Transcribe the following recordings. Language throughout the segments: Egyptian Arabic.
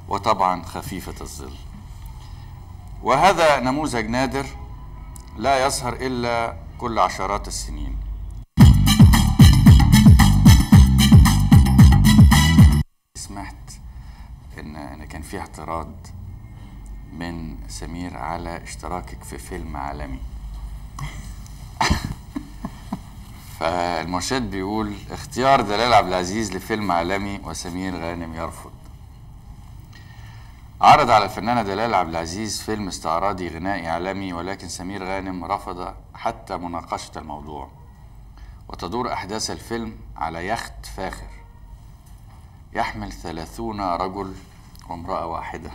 وطبعا خفيفة الظل وهذا نموذج نادر لا يظهر إلا كل عشرات السنين سمعت إن إن كان في اعتراض من سمير على اشتراكك في فيلم عالمي فالمرشد بيقول اختيار دلال عبد العزيز لفيلم عالمي وسمير غانم يرفض عرض على الفنانة دلال عبد العزيز فيلم استعراضي غنائي عالمي ولكن سمير غانم رفض حتى مناقشة الموضوع وتدور أحداث الفيلم على يخت فاخر يحمل ثلاثون رجل وامرأة واحدة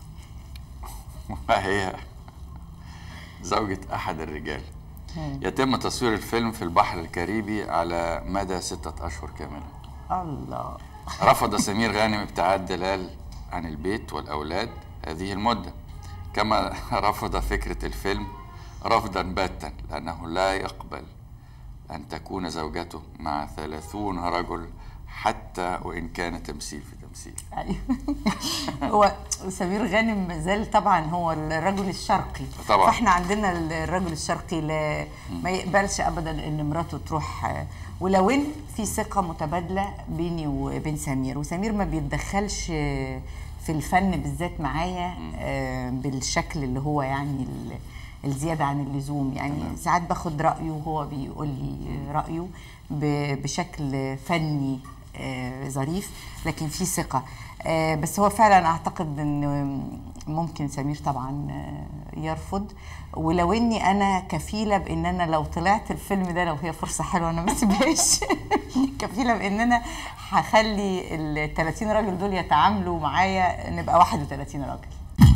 وهي زوجة أحد الرجال يتم تصوير الفيلم في البحر الكاريبي على مدى ستة أشهر كاملة الله رفض سمير غانم ابتعاد دلال عن البيت والأولاد هذه المدة كما رفض فكرة الفيلم رفضا باتا لأنه لا يقبل أن تكون زوجته مع ثلاثون رجل حتى وإن كان تمثيل في تمثيل أيوة. هو سمير غانم ما زال طبعا هو الرجل الشرقي طبعاً. فاحنا عندنا الرجل الشرقي لا ما يقبلش ابدا ان مراته تروح ولو ان في ثقه متبادله بيني وبين سمير وسمير ما بيتدخلش في الفن بالذات معايا آه، بالشكل اللي هو يعني ال- الزياده عن اللزوم يعني ساعات باخد رايه وهو بيقول لي رايه ب- بشكل فني آه، ظريف لكن في ثقه آه، بس هو فعلا اعتقد ان ممكن سمير طبعا آه، يرفض ولو اني انا كفيله بان انا لو طلعت الفيلم ده لو هي فرصه حلوه انا ما سيبهاش كفيله بان انا هخلي ال 30 راجل دول يتعاملوا معايا نبقى 31 راجل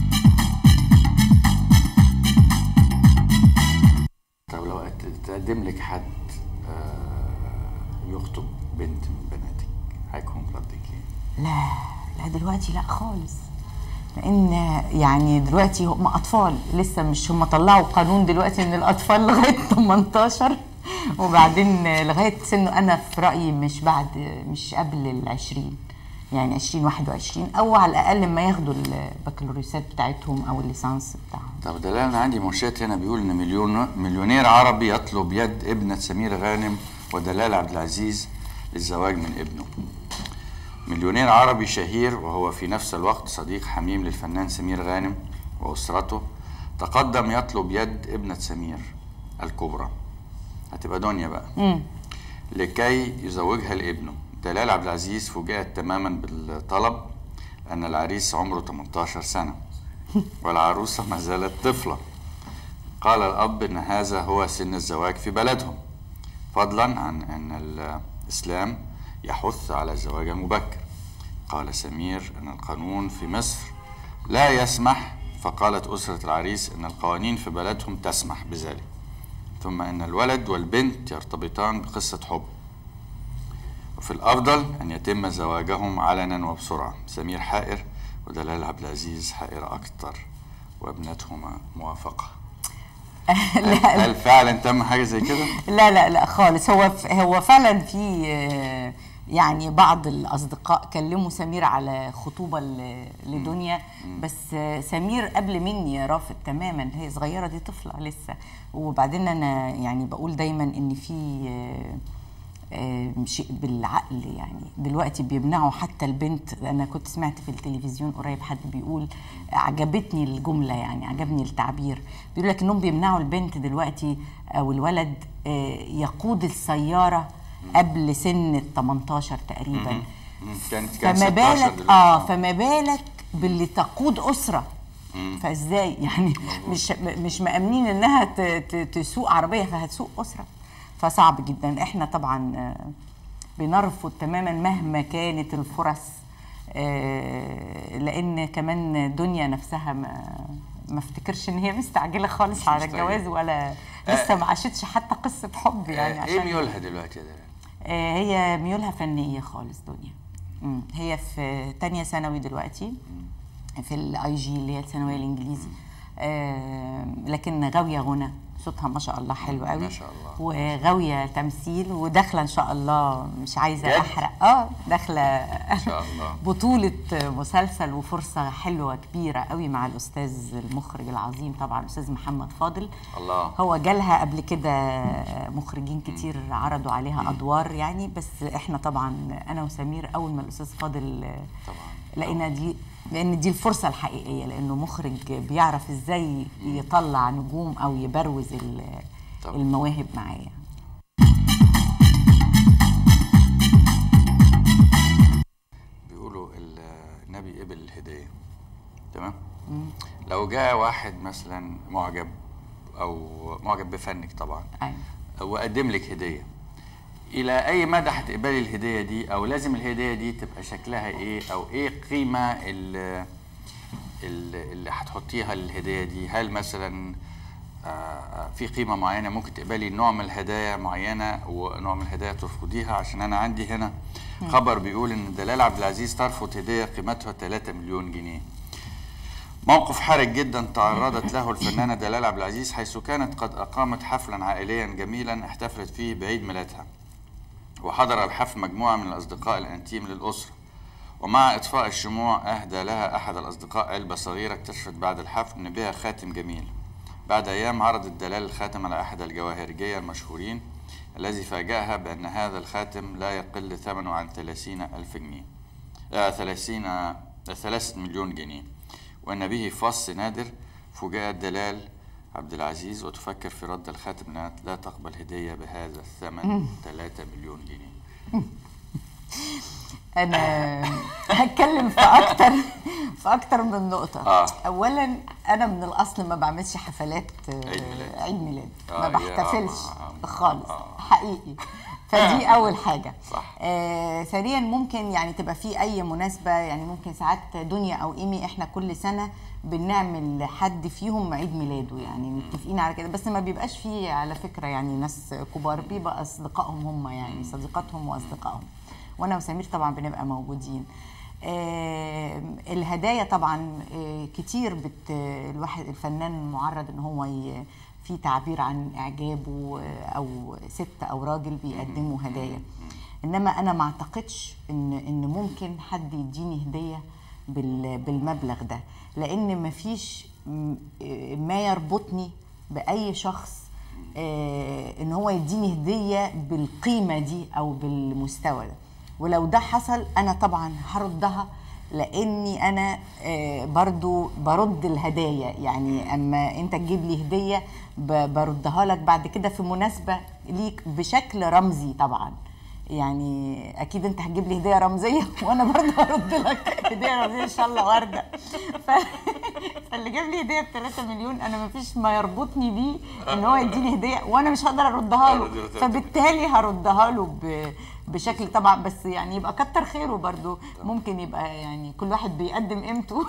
طب لو أت- تقدم لك حد آه، يخطب بنت من بناتك هيكون ردك ايه؟ لا لا دلوقتي لا خالص لان يعني دلوقتي هم اطفال لسه مش هم طلعوا قانون دلوقتي ان الاطفال لغايه 18 وبعدين لغايه سنه انا في رايي مش بعد مش قبل ال 20 يعني 20 21 او على الاقل ما ياخدوا البكالوريوسات بتاعتهم او الليسانس بتاعهم طب دلال انا عندي مرشد هنا بيقول ان مليون مليونير عربي يطلب يد ابنه سمير غانم ودلال عبد العزيز للزواج من ابنه. مليونير عربي شهير وهو في نفس الوقت صديق حميم للفنان سمير غانم واسرته تقدم يطلب يد ابنه سمير الكبرى هتبقى دنيا بقى لكي يزوجها لابنه دلال عبد العزيز فوجئت تماما بالطلب أن العريس عمره 18 سنة والعروسة ما زالت طفلة قال الأب أن هذا هو سن الزواج في بلدهم فضلا عن أن الإسلام يحث على الزواج المبكر قال سمير أن القانون في مصر لا يسمح فقالت أسرة العريس أن القوانين في بلدهم تسمح بذلك ثم أن الولد والبنت يرتبطان بقصة حب وفي الأفضل أن يتم زواجهم علنا وبسرعة سمير حائر ودلال عبد العزيز حائرة أكثر وابنتهما موافقة هل, هل فعلا تم حاجة زي كده؟ لا لا لا خالص هو ف- هو فعلا في آه، يعني بعض الاصدقاء كلموا سمير على خطوبه ل- لدنيا بس آه، سمير قبل مني رافض تماما هي صغيره دي طفله لسه وبعدين انا يعني بقول دايما ان في آه، آه، شيء بالعقل يعني دلوقتي بيمنعوا حتى البنت انا كنت سمعت في التلفزيون قريب حد بيقول عجبتني الجمله يعني عجبني التعبير بيقول لك انهم بيمنعوا البنت دلوقتي او الولد آه، يقود السياره قبل سن ال 18 تقريبا مم. كانت كان فما 16 بالك دلوقتي. اه فما بالك باللي تقود اسره فازاي يعني مش مش مأمنين انها ت- ت- تسوق عربيه فهتسوق اسره فصعب جدا احنا طبعا آه، بنرفض تماما مهما كانت الفرص آه، لان كمان دنيا نفسها ما ما افتكرش ان هي مستعجله خالص على مستعجلة. الجواز ولا لسه ما عاشتش حتى قصه حب يعني آه، ايه عشان ميولها دلوقتي يا دلال؟ آه، هي ميولها فنية خالص دنيا مم. هي في تانية ثانوي دلوقتي في الاي جي اللي هي الثانوية الانجليزي آه لكن غاويه غنى صوتها ما شاء الله حلو قوي ما شاء الله. وغاويه تمثيل وداخله ان شاء الله مش عايزه جد؟ احرق اه داخله ان شاء الله بطولة مسلسل وفرصة حلوة كبيرة قوي مع الأستاذ المخرج العظيم طبعا الأستاذ محمد فاضل الله هو جالها قبل كده مخرجين كتير عرضوا عليها أدوار يعني بس إحنا طبعا أنا وسمير أول ما الأستاذ فاضل طبعا لقينا دي لأن دي الفرصة الحقيقية لأنه مخرج بيعرف إزاي يطلع نجوم أو يبروز ال- طبعا. المواهب معايا بيقولوا ال- النبي قبل الهديه تمام لو جاء واحد مثلا معجب او معجب بفنك طبعا أيوة. وقدم لك هديه الى اي مدى هتقبلي الهديه دي او لازم الهديه دي تبقى شكلها ايه او ايه قيمه ال- ال- اللي هتحطيها للهديه دي هل مثلا آه، في قيمه معينه ممكن تقبلي نوع من الهدايا معينه ونوع من الهدايا ترفضيها عشان انا عندي هنا خبر بيقول ان دلال عبد العزيز ترفض هديه قيمتها 3 مليون جنيه موقف حرج جدا تعرضت له الفنانة دلال عبد العزيز حيث كانت قد أقامت حفلا عائليا جميلا احتفلت فيه بعيد ميلادها وحضر الحفل مجموعة من الأصدقاء الأنتيم للأسرة ومع إطفاء الشموع أهدى لها أحد الأصدقاء علبة صغيرة اكتشفت بعد الحفل أن بها خاتم جميل بعد أيام عرضت دلال الخاتم على أحد الجواهرجية المشهورين الذي فاجأها بأن هذا الخاتم لا يقل ثمنه عن 30 ألف جنيه آه 30 آه، ثلاثة مليون جنيه وأن به فص نادر فوجئت دلال عبد العزيز وتفكر في رد الخاتم لأنها لا تقبل هدية بهذا الثمن 3 مليون جنيه انا هتكلم في اكتر في اكتر من نقطه آه. اولا انا من الاصل ما بعملش حفلات آه، عيد ميلاد. عيد ميلاد آه، ما يا- بحتفلش آه، آه، خالص آه. حقيقي فدي اول حاجه صح. آه ثانيا ممكن يعني تبقى في اي مناسبه يعني ممكن ساعات دنيا او ايمي احنا كل سنه بنعمل حد فيهم عيد ميلاده يعني متفقين على كده بس ما بيبقاش فيه على فكره يعني ناس كبار بيبقى اصدقائهم هم يعني صديقاتهم واصدقائهم وانا وسمير طبعا بنبقى موجودين آه الهدايا طبعا آه كتير بت الواحد الفنان معرض ان هو ي- في تعبير عن اعجابه آه، او ست او راجل بيقدموا هدايا انما انا ما اعتقدش ان ان ممكن حد يديني هديه بال- بالمبلغ ده لان مفيش م- آه، ما يربطني باي شخص آه، ان هو يديني هديه بالقيمه دي او بالمستوى ده ولو ده حصل انا طبعا هردها لاني انا آه، برضو برد الهدايا يعني اما انت تجيب لي هديه ب- بردها لك بعد كده في مناسبه ليك بشكل رمزي طبعا يعني اكيد انت هتجيب لي هديه رمزيه وانا برضه هرد لك هديه رمزيه ان شاء الله ورده ف... فاللي جاب لي هديه ب 3 مليون انا ما فيش ما يربطني بيه ان هو يديني هديه وانا مش هقدر اردها له فبالتالي هردها له ب... بشكل طبعا بس يعني يبقى كتر خيره برضه ممكن يبقى يعني كل واحد بيقدم قيمته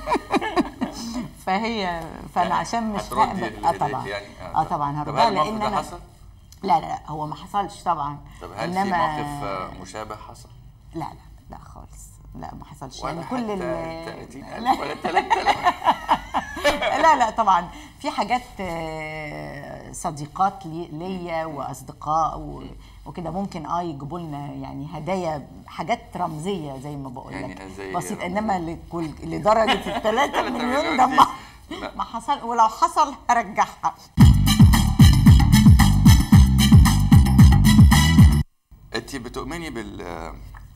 فهي فانا عشان مش هتردي هقبل اه الهدية طبعا يعني؟ اه طبعا طب هردها هل الموقف لان ده انا حصل؟ لا لا لا هو ما حصلش طبعا طب هل في موقف آه، مشابه حصل؟ لا لا لا خالص لا ما حصلش ولا يعني كل حتى ال 30000 ولا 3000 لا لا طبعا في حاجات آه، صديقات لي- ليا واصدقاء و- وكده ممكن اه يجيبوا لنا يعني هدايا حاجات رمزيه زي ما بقول يعني لك زي بسيط رمزية. انما لكل لدرجه ال 3 مليون مليون ده دي. ما لا. ما حصل ولو حصل هرجعها انت بتؤمني بال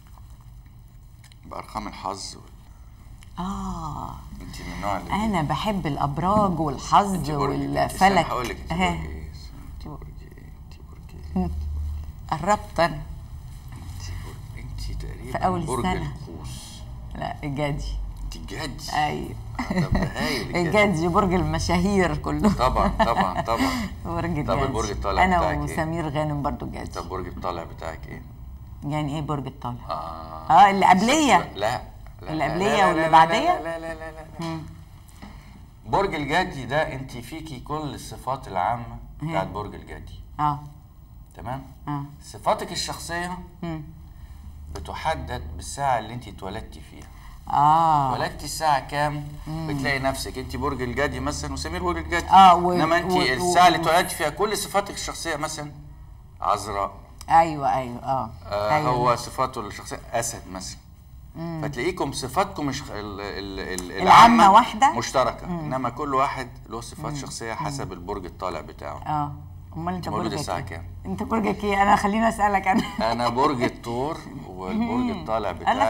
بارقام الحظ وال... اه انت من النوع اللي انا بحب الابراج والحظ انت برج إيه؟ والفلك هقول لك انت ها، برج ايه انت برج ايه انت برج ايه قربت انا انت برج انت تقريبا في أول برج السنة. القوس لا جدي انت جدي ايوه آه، طب ده هايل الجدي. الجدي برج المشاهير كله طبعا طبعا طبعا برج الجدي طب البرج الطالع انا بتاعك إيه؟ وسمير غانم برضو جدي طب برج الطالع بتاعك ايه؟ يعني ايه برج الطالع اه اه اللي قبليه لا لا اللي لا، قبلية لا، لا، واللي لا، بعدية؟ لا لا لا لا لا برج الجدي ده انت فيكي كل الصفات العامه بتاعت برج الجدي اه تمام اه صفاتك الشخصيه مم. بتحدد بالساعه اللي انت اتولدتي فيها اه ولدتي الساعة كام بتلاقي نفسك انت برج الجدي مثلا وسمير برج الجدي آه، و- انما انت و- و- الساعة اللي اتولدتي فيها كل صفاتك الشخصية مثلا عذراء ايوه ايوه اه آه أيوة. هو صفاته الشخصية أسد مثلا فتلاقيكم صفاتكم مش ال ال ال العامة واحدة؟ مشتركة انما كل واحد له صفات شخصية حسب البرج الطالع بتاعه اه امال انت مولود برجك الساعة ايه؟ كام؟ انت برجك ايه انا خليني اسالك انا انا برج الثور والبرج الطالع بتاعي